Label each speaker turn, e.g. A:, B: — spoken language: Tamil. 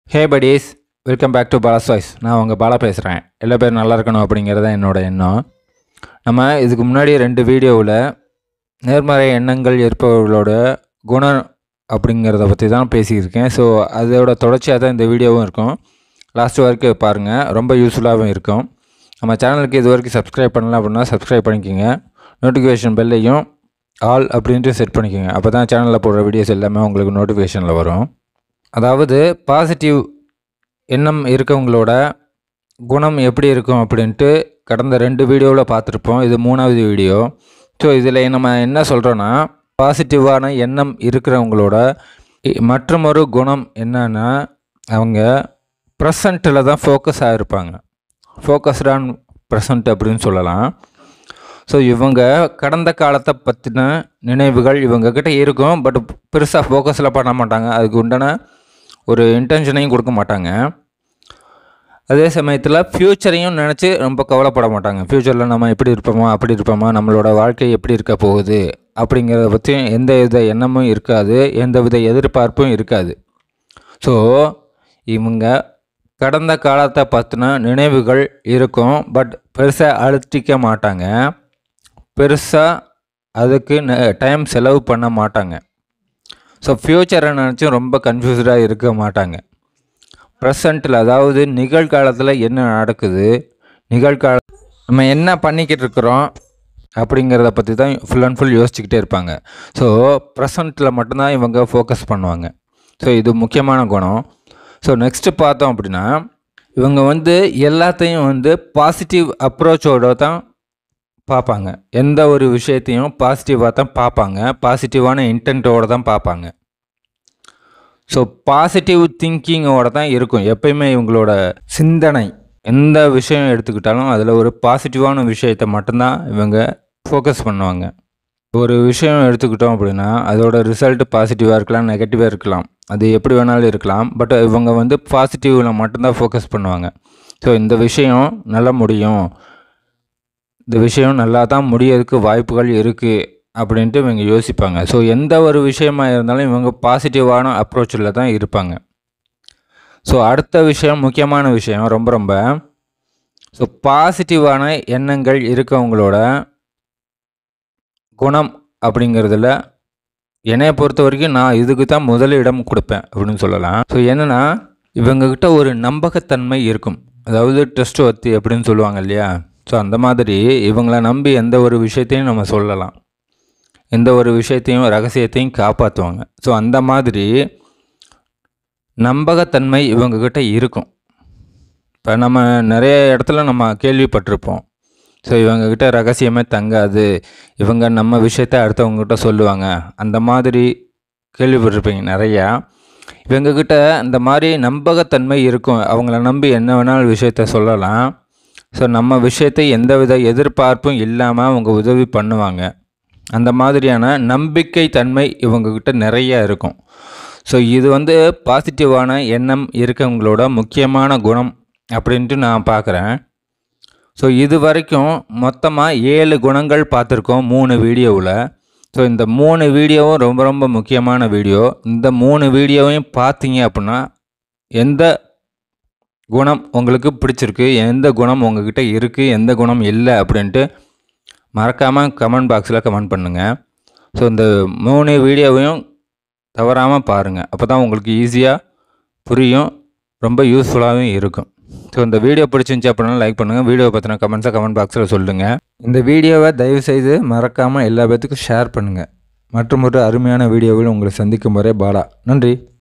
A: hey buddies welcome back to Bala's voice நான் உங்கள் பாலா பேசுகிறேன் எல்லா பேரும் நல்லா இருக்கணும் அப்படிங்கிறது என்னோட எண்ணம் நம்ம இதுக்கு முன்னாடி ரெண்டு வீடியோவில் நேர்மறை எண்ணங்கள் இருப்பவர்களோட குணம் அப்படிங்கிறத பற்றி தான் பேசியிருக்கேன் ஸோ அதோட தொடர்ச்சியாக தான் இந்த வீடியோவும் இருக்கும் லாஸ்ட் வரைக்கும் பாருங்கள் ரொம்ப யூஸ்ஃபுல்லாகவும் இருக்கும் நம்ம சேனலுக்கு இது வரைக்கும் சப்ஸ்கிரைப் பண்ணல அப்படின்னா சப்ஸ்கிரைப் பண்ணிக்கோங்க நோட்டிஃபிகேஷன் பெல்லையும் ஆல் அப்படின்ட்டு செட் பண்ணிக்கோங்க அப்போ தான் சேனலில் போடுற வீடியோஸ் எல்லாமே உங்களுக்கு நோட்டிஃபிகேஷனில் வரும் அதாவது பாசிட்டிவ் எண்ணம் இருக்கவங்களோட குணம் எப்படி இருக்கும் அப்படின்ட்டு கடந்த ரெண்டு வீடியோவில் பார்த்துருப்போம் இது மூணாவது வீடியோ ஸோ இதில் நம்ம என்ன சொல்கிறோன்னா பாசிட்டிவான எண்ணம் இருக்கிறவங்களோட இ- மற்றுமொரு குணம் என்னன்னா அவங்க ப்ரெசண்ட்டில் தான் ஃபோக்கஸ் ஆகிருப்பாங்க ஃபோக்கஸ்ட் ஆன் ப்ரெசண்ட் அப்படின்னு சொல்லலாம் ஸோ இவங்க கடந்த காலத்தை பற்றின நினைவுகள் இவங்கக்கிட்ட இருக்கும் பட் பெருசாக ஃபோக்கஸில் பண்ண மாட்டாங்க அதுக்கு உண்டான ஒரு இன்டென்ஷனையும் கொடுக்க மாட்டாங்க அதே சமயத்தில் ஃப்யூச்சரையும் நினச்சி ரொம்ப கவலைப்பட மாட்டாங்க ஃப்யூச்சரில் நம்ம எப்படி இருப்போமா அப்படி இருப்போமா நம்மளோட வாழ்க்கை எப்படி இருக்க போகுது அப்படிங்கிறத பற்றி எந்த வித எண்ணமும் இருக்காது எந்த வித எதிர்பார்ப்பும் இருக்காது ஸோ இவங்க கடந்த காலத்தை பற்றின நினைவுகள் இருக்கும் பட் பெருசாக அழுத்திக்க மாட்டாங்க பெருசாக அதுக்கு டைம் செலவு பண்ண மாட்டாங்க ஸோ ஃப்யூச்சரை நினச்சும் ரொம்ப கன்ஃபியூஸ்டாக இருக்க மாட்டாங்க ப்ரெசண்ட்டில் அதாவது நிகழ்காலத்தில் என்ன நடக்குது நிகழ்கால நம்ம என்ன பண்ணிக்கிட்டு இருக்கிறோம் அப்படிங்கிறத பற்றி தான் ஃபுல் அண்ட் ஃபுல் யோசிச்சுக்கிட்டே இருப்பாங்க ஸோ ப்ரெசண்ட்டில் மட்டும்தான் இவங்க ஃபோக்கஸ் பண்ணுவாங்க ஸோ இது முக்கியமான குணம் ஸோ நெக்ஸ்ட்டு பார்த்தோம் அப்படின்னா இவங்க வந்து எல்லாத்தையும் வந்து பாசிட்டிவ் அப்ரோச்சோட தான் பார்ப்பாங்க எந்த ஒரு விஷயத்தையும் பாசிட்டிவாக தான் பார்ப்பாங்க பாசிட்டிவான இன்டென்ட்டோடு தான் பார்ப்பாங்க ஸோ பாசிட்டிவ் திங்கிங்கோட தான் இருக்கும் எப்பயுமே இவங்களோட சிந்தனை எந்த விஷயம் எடுத்துக்கிட்டாலும் அதில் ஒரு பாசிட்டிவான விஷயத்தை மட்டும்தான் இவங்க ஃபோக்கஸ் பண்ணுவாங்க ஒரு விஷயம் எடுத்துக்கிட்டோம் அப்படின்னா அதோட ரிசல்ட் பாசிட்டிவாக இருக்கலாம் நெகட்டிவாக இருக்கலாம் அது எப்படி வேணாலும் இருக்கலாம் பட் இவங்க வந்து பாசிட்டிவில் மட்டும்தான் ஃபோக்கஸ் பண்ணுவாங்க ஸோ இந்த விஷயம் நல்லா முடியும் இந்த விஷயம் நல்லா தான் முடியறதுக்கு வாய்ப்புகள் இருக்குது அப்படின்ட்டு இவங்க யோசிப்பாங்க ஸோ எந்த ஒரு விஷயமா இருந்தாலும் இவங்க பாசிட்டிவான அப்ரோச்சில் தான் இருப்பாங்க ஸோ அடுத்த விஷயம் முக்கியமான விஷயம் ரொம்ப ரொம்ப ஸோ பாசிட்டிவான எண்ணங்கள் இருக்கவங்களோட குணம் அப்படிங்கிறதுல என்னைய பொறுத்த வரைக்கும் நான் இதுக்கு தான் முதலிடம் கொடுப்பேன் அப்படின்னு சொல்லலாம் ஸோ என்னென்னா இவங்கக்கிட்ட ஒரு நம்பகத்தன்மை இருக்கும் அதாவது டெஸ்ட் ஒத்தி அப்படின்னு சொல்லுவாங்க இல்லையா ஸோ அந்த மாதிரி இவங்கள நம்பி எந்த ஒரு விஷயத்தையும் நம்ம சொல்லலாம் எந்த ஒரு விஷயத்தையும் ரகசியத்தையும் காப்பாற்றுவாங்க ஸோ அந்த மாதிரி நம்பகத்தன்மை இவங்கக்கிட்ட இருக்கும் இப்போ நம்ம நிறைய இடத்துல நம்ம கேள்விப்பட்டிருப்போம் ஸோ இவங்கக்கிட்ட ரகசியமே தங்காது இவங்க நம்ம விஷயத்த அடுத்தவங்ககிட்ட சொல்லுவாங்க அந்த மாதிரி கேள்விப்பட்டிருப்பீங்க நிறையா இவங்கக்கிட்ட இந்த மாதிரி நம்பகத்தன்மை இருக்கும் அவங்கள நம்பி என்ன வேணாலும் விஷயத்த சொல்லலாம் ஸோ நம்ம விஷயத்தை எந்தவித எதிர்பார்ப்பும் இல்லாமல் அவங்க உதவி பண்ணுவாங்க அந்த மாதிரியான நம்பிக்கை தன்மை இவங்கக்கிட்ட நிறைய இருக்கும் ஸோ இது வந்து பாசிட்டிவான எண்ணம் இருக்கவங்களோட முக்கியமான குணம் அப்படின்ட்டு நான் பார்க்குறேன் ஸோ இது வரைக்கும் மொத்தமாக ஏழு குணங்கள் பார்த்துருக்கோம் மூணு வீடியோவில் ஸோ இந்த மூணு வீடியோவும் ரொம்ப ரொம்ப முக்கியமான வீடியோ இந்த மூணு வீடியோவையும் பார்த்தீங்க அப்படின்னா எந்த குணம் உங்களுக்கு பிடிச்சிருக்கு எந்த குணம் உங்ககிட்ட இருக்குது எந்த குணம் இல்லை அப்படின்ட்டு மறக்காமல் கமெண்ட் பாக்ஸில் கமெண்ட் பண்ணுங்கள் ஸோ இந்த மூணு வீடியோவையும் தவறாமல் பாருங்கள் அப்போ தான் உங்களுக்கு ஈஸியாக புரியும் ரொம்ப யூஸ்ஃபுல்லாகவும் இருக்கும் ஸோ இந்த வீடியோ பிடிச்சிருந்துச்சி அப்படின்னா லைக் பண்ணுங்கள் வீடியோ பற்றின கமெண்ட்ஸை கமெண்ட் பாக்ஸில் சொல்லுங்கள் இந்த வீடியோவை தயவு செய்து மறக்காமல் எல்லா பேத்துக்கும் ஷேர் பண்ணுங்கள் மற்றும் ஒரு அருமையான வீடியோவில் உங்களை சந்திக்கும் வரை பாலா நன்றி